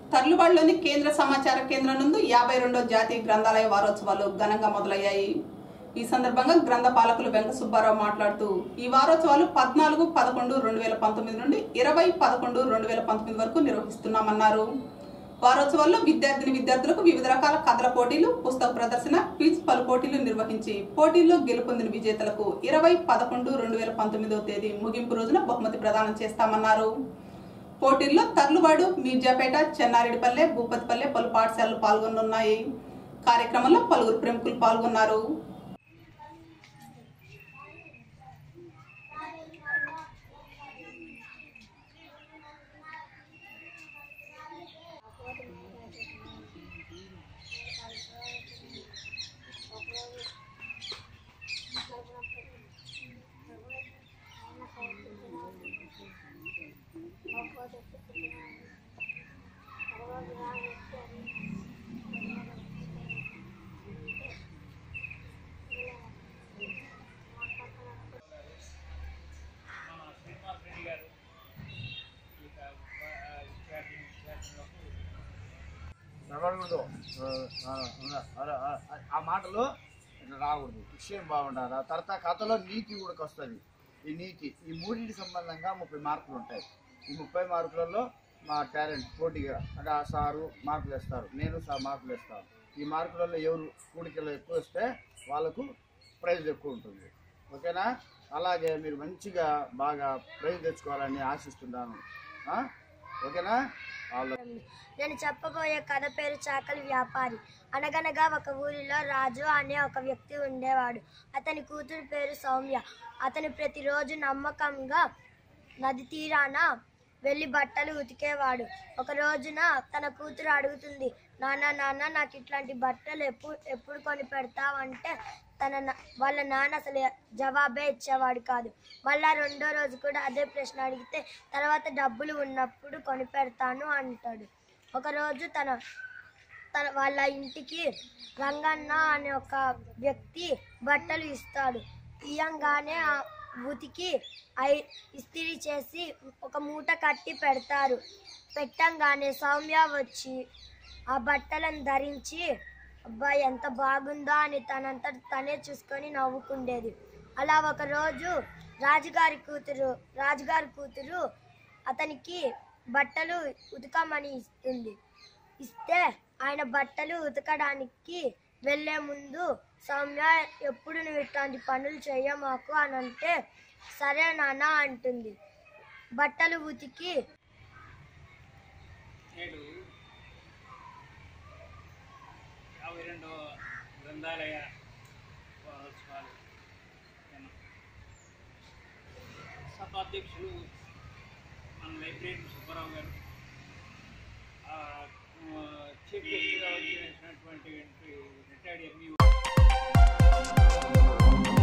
తర్లుబాడులోని కేంద్ర సమాచార కేంద్రం నందు యాభై రెండో జాతీయ గ్రంథాలయ వారోత్సవాలు ఘనంగా మొదలయ్యాయి ఈ సందర్భంగా గ్రంథ పాలకులు వెంక సుబ్బారావు మాట్లాడుతూ ఈ వారోత్సవాలు పద్నాలుగు పదకొండు రెండు వేల పంతొమ్మిది నుండి ఇరవై పదకొండు రెండు వేల పంతొమ్మిది వరకు నిర్వహిస్తున్నామన్నారు వారోత్సవాల్లో విద్యార్థిని విద్యార్థులకు వివిధ రకాల కథల పోటీలు పుస్తక ప్రదర్శన క్విజ్ పలు పోటీలు నిర్వహించి పోటీల్లో గెలుపొందిన విజేతలకు ఇరవై పదకొండు రెండు వేల పంతొమ్మిదవ తేదీ ముగింపు రోజున బహుమతి ప్రదానం చేస్తామన్నారు పోటీల్లో తర్లుబాడు మీర్జాపేట చెన్నారెడ్డిపల్లె భూపతిపల్లె పలు పాఠశాలలు పాల్గొనున్నాయి కార్యక్రమంలో పలువురు ప్రముఖులు పాల్గొన్నారు శ్రీనివాస్ రెడ్డి గారు ఇక ఆ, విద్యార్థి విద్యార్థులకు నడవకూడదు ఆ, ఆ, ఆ, ఆ, ఆ మాటలు ఇట్లా రాకూడదు విషయం బాగుండాలి ఆ తర్వాత కథలో నీతి కూడా వస్తుంది ఈ నీతి ఈ మూడింటి సంబంధంగా ముప్పై మార్కులు ఉంటాయి ఈ ముప్పై మార్కులలో మా టాలెంట్ పోటీగా అంటే ఆ సారు మార్కులు వేస్తారు నేను సార్ మార్కులు వేస్తాను ఈ మార్కులలో ఎవరు కూడికలు ఎక్కువ వస్తే వాళ్ళకు ప్రైజ్ ఎక్కువ ఉంటుంది ఓకేనా అలాగే మీరు మంచిగా బాగా ప్రైజ్ తెచ్చుకోవాలని ఆశిస్తున్నాను ఆ? ఓకేనా వాళ్ళ నేను చెప్పబోయే కథ పేరు చాకలి వ్యాపారి అనగనగా ఒక ఊరిలో రాజు అనే ఒక వ్యక్తి ఉండేవాడు అతని కూతురు పేరు సౌమ్య అతను ప్రతిరోజు నమ్మకంగా నది తీరాన వెళ్ళి బట్టలు ఉతికేవాడు ఒక రోజున తన కూతురు అడుగుతుంది నాన్న నాన్న నాకు ఇట్లాంటి బట్టలు ఎప్పుడు ఎప్పుడు కొని పెడతావంటే తన నా- వాళ్ళ నాన్న అసలు జవాబే ఇచ్చేవాడు కాదు మళ్ళా రెండో రోజు కూడా అదే ప్రశ్న అడిగితే తర్వాత డబ్బులు ఉన్నప్పుడు కొని పెడతాను అంటాడు ఒకరోజు తన తన వాళ్ళ ఇంటికి రంగన్న అనే ఒక వ్యక్తి బట్టలు ఇస్తాడు ఇయ్యంగానే ఆ ఉతికి ఐ ఇస్త్రీ చేసి ఒక మూట కట్టి పెడతారు పెట్టంగానే సౌమ్య వచ్చి ఆ బట్టలను ధరించి అబ్బా ఎంత బాగుందో అని తనంతట తనే చూసుకొని నవ్వుకుండేది అలా ఒకరోజు రాజుగారి కూతురు రాజుగారి కూతురు అతనికి బట్టలు ఉతకమని ఇస్తుంది ఇస్తే ఆయన బట్టలు ఉతకడానికి వెళ్ళే ముందు సౌమ్య ఎప్పుడు నువ్వు ఇట్లాంటి పనులు చేయమాకు అని అంటే సరే నాన్న అంటుంది బట్టలు ఉతికి నేడు యాభై రెండవ గ్రంథాలయ వారోత్సవాలు జనం. సభాధ్యక్షులు మన లైబ్రరీ సుబ్బారావు గారు ఆ, ఆ, చీఫ్ గెస్ట్గా వచ్చినటువంటి రిటైర్డ్ ఎంఈ